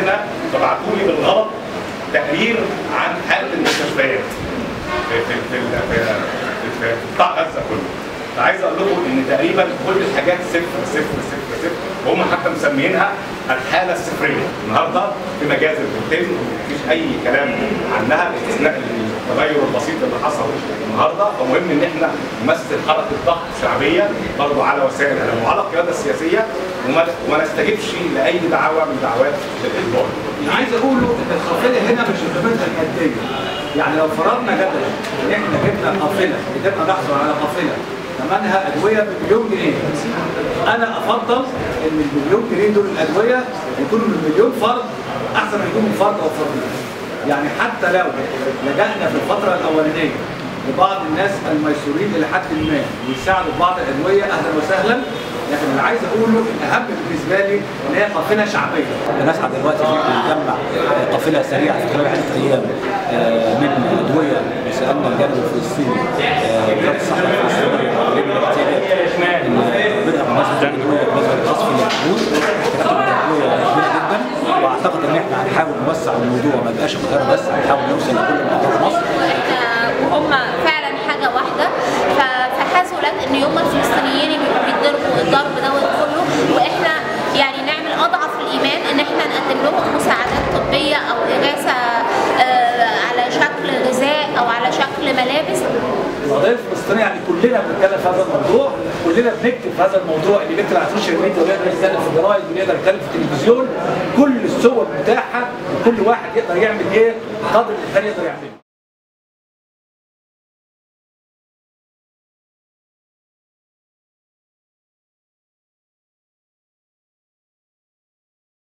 احنا فبعتوا لي بالغلط تقرير عن حاله المستشفيات في في في في, في, في قطاع غزه كله فعايز اقول لكم ان تقريبا كل الحاجات صفر صفر صفر صفر وهم حتى مسميينها الحاله الصفريه النهارده في مجازر بتتم مفيش اي كلام عنها باستثناء التغير البسيط اللي حصل النهارده فمهم ان احنا نمثل حركه ضغط شعبيه برضه على وسائل الاعلام وعلى القياده السياسيه وما وما نستجبش لاي دعوه من دعوات الاجبار. اللي عايز اقوله ان القافله هنا مش قيمتها الماديه يعني لو فرضنا جدلا ان احنا جبنا قافله قدرنا نحصل على قافله ثمنها ادويه بمليون جنيه انا افضل ان المليون جنيه دول الادويه يكونوا من مليون فرد احسن من يكونوا من فرد او فردين يعني حتى لو لجأنا في الفتره الاولانيه لبعض الناس الميسورين الى حد ما ويساعدوا ببعض الادويه اهلا وسهلا لكن اللي عايز اقوله الاهم بالنسبه لي ان هي قافله شعبيه نسعى دلوقتي ان احنا نجمع قافله سريعه في خلال عده ايام آه، من ادويه وسالنا الجانب الفلسطيني آه، وزاره الصحه الفلسطينيه لجنه الاحتياجات ان بدأ بمناسبه الادويه بنسبه الخصم للحدود احتياجات الادويه كبيره جدا واعتقد ان احنا هنحاول نوسع الموضوع ما يبقاش القاهره بس هنحاول نوصل لكل مناطق مصر احنا وهم فعلا حاجه واحده ف- فحاسوا لك ان يوم الفلسطينيين يبقوا بيتضربوا الضرب دوت كله واحنا يعني نعمل اضعف الايمان ان احنا نقدم لهم مساعدات طبيه او اغاثه آه، على شكل غذاء او على شكل ملابس القضيه الفلسطينيه يعني كلنا بنتكلم في هذا الموضوع كلنا بنكتب في هذا الموضوع اللي بيكتب على السوشيال ميديا ويقدر يتكلم في الجرايد ويقدر يتكلم في التلفزيون كل الصور متاحه وكل واحد يقدر يعمل ايه قدر الامكان يقدر يعمله